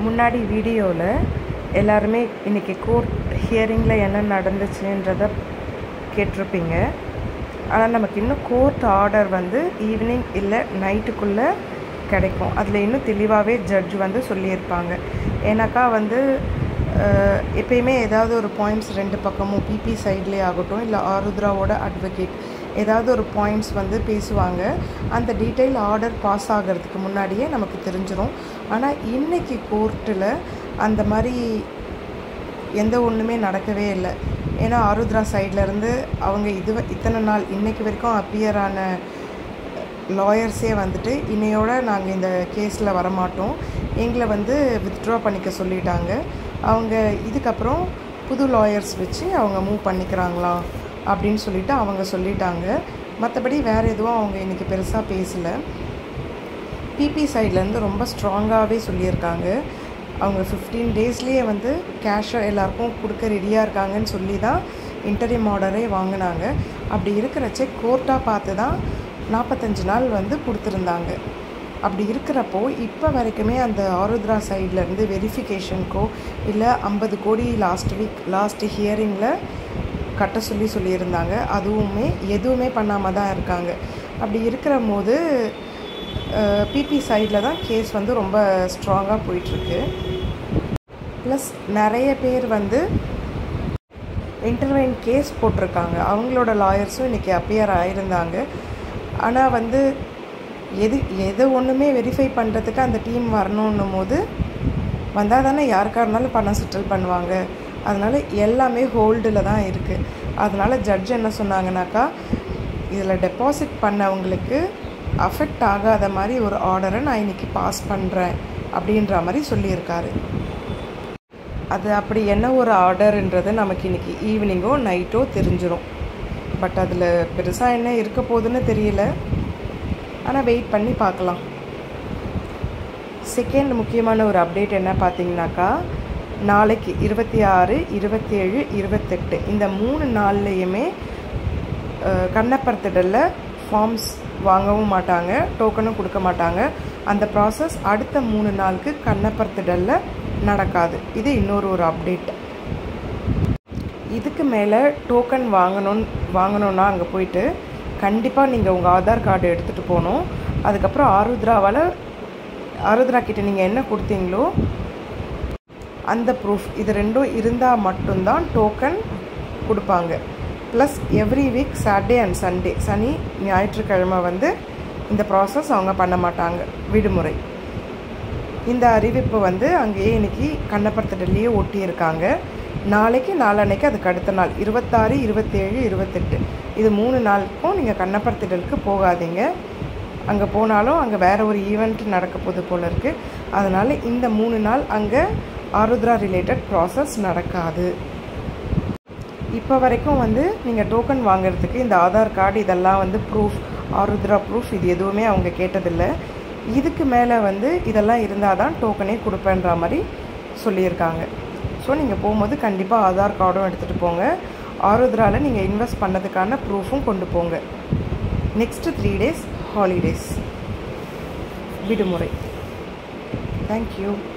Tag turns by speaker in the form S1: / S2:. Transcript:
S1: முன்னாடி வீடியோவில் எல்லாருமே இன்றைக்கி கோர்ட் ஹியரிங்கில் என்ன நடந்துச்சுன்றத கேட்டிருப்பீங்க ஆனால் நமக்கு இன்னும் கோர்ட் ஆர்டர் வந்து ஈவினிங் இல்லை நைட்டுக்குள்ளே கிடைக்கும் அதில் இன்னும் தெளிவாகவே ஜட்ஜ் வந்து சொல்லியிருப்பாங்க ஏன்னாக்கா வந்து அஹ், எப்பயுமே ஏதாவது ஒரு பாயிண்ட்ஸ் ரெண்டு பக்கமும் பிபி சைட்லேயே ஆகட்டும் இல்லை ஆருத்ராவோட அட்வொகேட் ஏதாவது ஒரு பாயிண்ட்ஸ் வந்து பேசுவாங்க அந்த டீட்டெயில் ஆர்டர் பாஸ் ஆகிறதுக்கு முன்னாடியே நமக்கு தெரிஞ்சிடும் ஆனால் இன்னைக்கு கோர்ட்டில் அந்த மாதிரி எந்த ஒன்றுமே நடக்கவே இல்லை ஏன்னா ஆருத்ரா சைட்லேருந்து அவங்க இது இத்தனை நாள் இன்னைக்கு வரைக்கும் அப்பியர் ஆன லாயர்ஸே வந்துட்டு இன்னையோட நாங்கள் இந்த கேஸில் வரமாட்டோம் எங்களை வந்து வித்ட்ரா பண்ணிக்க சொல்லிட்டாங்க அவங்க இதுக்கப்புறம் புது லாயர்ஸ் வச்சு அவங்க மூவ் பண்ணிக்கிறாங்களா அப்படின்னு சொல்லிட்டு அவங்க சொல்லிட்டாங்க மற்றபடி வேறு எதுவும் அவங்க இன்றைக்கி பெருசாக பேசலை பிபி சைட்லேருந்து ரொம்ப ஸ்ட்ராங்காகவே சொல்லியிருக்காங்க அவங்க ஃபிஃப்டீன் டேஸ்லேயே வந்து கேஷை எல்லாருக்கும் கொடுக்க ரெடியாக இருக்காங்கன்னு சொல்லி தான் இன்டர்வியூ ஆர்டரே வாங்கினாங்க அப்படி இருக்கிறச்சே கோர்ட்டாக பார்த்து தான் நாற்பத்தஞ்சு நாள் வந்து கொடுத்துருந்தாங்க அப்படி இருக்கிறப்போ இப்போ வரைக்குமே அந்த ஆருத்ரா சைட்லேருந்து வெரிஃபிகேஷனுக்கோ இல்லை ஐம்பது கோடி லாஸ்ட் வீக் லாஸ்ட் ஹியரிங்கில் கட்ட சொல்லி சொல்லியிருந்தாங்க அதுவுமே எதுவுமே பண்ணாமல் தான் இருக்காங்க அப்படி இருக்கிற போது பிபி சைடில் தான் கேஸ் வந்து ரொம்ப ஸ்ட்ராங்காக போயிட்டுருக்கு ப்ளஸ் நிறைய பேர் வந்து இன்டர்வைன் கேஸ் போட்டிருக்காங்க அவங்களோட லாயர்ஸும் இன்றைக்கி அப்பியர் ஆயிருந்தாங்க ஆனால் வந்து எது எது ஒன்றுமே வெரிஃபை பண்ணுறதுக்கு அந்த டீம் வரணுன்னும் போது வந்தால் தானே யாருக்காக இருந்தாலும் பணம் செட்டில் பண்ணுவாங்க அதனால் எல்லாமே ஹோல்டில் தான் இருக்குது அதனால் ஜட்ஜ் என்ன சொன்னாங்கனாக்கா இதில் டெபாசிட் பண்ணவங்களுக்கு அஃபெக்ட் ஆகாத மாதிரி ஒரு ஆர்டரை நான் இன்றைக்கி பாஸ் பண்ணுறேன் அப்படின்ற மாதிரி சொல்லியிருக்காரு அது அப்படி என்ன ஒரு ஆர்டர்ன்றது நமக்கு இன்றைக்கி ஈவினிங்கோ நைட்டோ தெரிஞ்சிடும் பட் அதில் பெருசாக என்ன இருக்க போகுதுன்னு தெரியல ஆனால் வெயிட் பண்ணி பார்க்கலாம் செகண்ட் முக்கியமான ஒரு அப்டேட் என்ன பார்த்தீங்கன்னாக்கா நாளைக்கு இருபத்தி ஆறு இருபத்தேழு இருபத்தெட்டு இந்த மூணு நாள்லையுமே கண்ணப்பர்த்திடலில் ஃபார்ம்ஸ் வாங்கவும் மாட்டாங்க டோக்கனும் கொடுக்க மாட்டாங்க அந்த ப்ராசஸ் அடுத்த மூணு நாளுக்கு கண்ணப்பர்த்திடலில் நடக்காது இது இன்னொரு ஒரு அப்டேட் இதுக்கு மேலே டோக்கன் வாங்கணும் வாங்கணுன்னா அங்கே போயிட்டு கண்டிப்பாக நீங்கள் உங்கள் ஆதார் கார்டு எடுத்துகிட்டு போகணும் அதுக்கப்புறம் ஆருத்ராவால் ஆருத்ரா கிட்ட நீங்கள் என்ன கொடுத்தீங்களோ அந்த ப்ரூஃப் இது ரெண்டும் இருந்தால் மட்டும்தான் டோக்கன் கொடுப்பாங்க plus every week Saturday and Sunday சனி ஞாயிற்றுக்கிழமை வந்து இந்த ப்ராசஸ் அவங்க பண்ண மாட்டாங்க விடுமுறை இந்த அறிவிப்பு வந்து அங்கேயே இன்னைக்கு கண்ணப்பர்த்திடலையே ஒட்டியிருக்காங்க நாளைக்கு நாளான்னைக்கு அதுக்கு அடுத்த நாள் இருபத்தாறு இருபத்தேழு இருபத்தெட்டு இது மூணு நாளுக்கும் நீங்கள் கண்ணப்பர்த்திடலுக்கு போகாதீங்க அங்கே போனாலும் அங்கே வேறு ஒரு ஈவெண்ட் நடக்க போகுது போல இருக்குது அதனால் இந்த மூணு நாள் அங்கே ஆருத்ரா ரிலேட்டட் ப்ராசஸ் நடக்காது இப்போ வரைக்கும் வந்து நீங்கள் டோக்கன் வாங்குறதுக்கு இந்த ஆதார் கார்டு இதெல்லாம் வந்து ப்ரூஃப் ஆருத்ரா ப்ரூஃப் இது எதுவுமே அவங்க கேட்டதில்லை இதுக்கு மேலே வந்து இதெல்லாம் இருந்தால் தான் டோக்கனே கொடுப்பேன்ற மாதிரி சொல்லியிருக்காங்க ஸோ நீங்கள் போகும்போது கண்டிப்பாக ஆதார் கார்டும் எடுத்துகிட்டு போங்க ஆருத்ராவில் நீங்கள் இன்வெஸ்ட் பண்ணதுக்கான ப்ரூஃபும் கொண்டு போங்க நெக்ஸ்ட்டு த்ரீ டேஸ் ஹாலிடேஸ் விடுமுறை தேங்க்யூ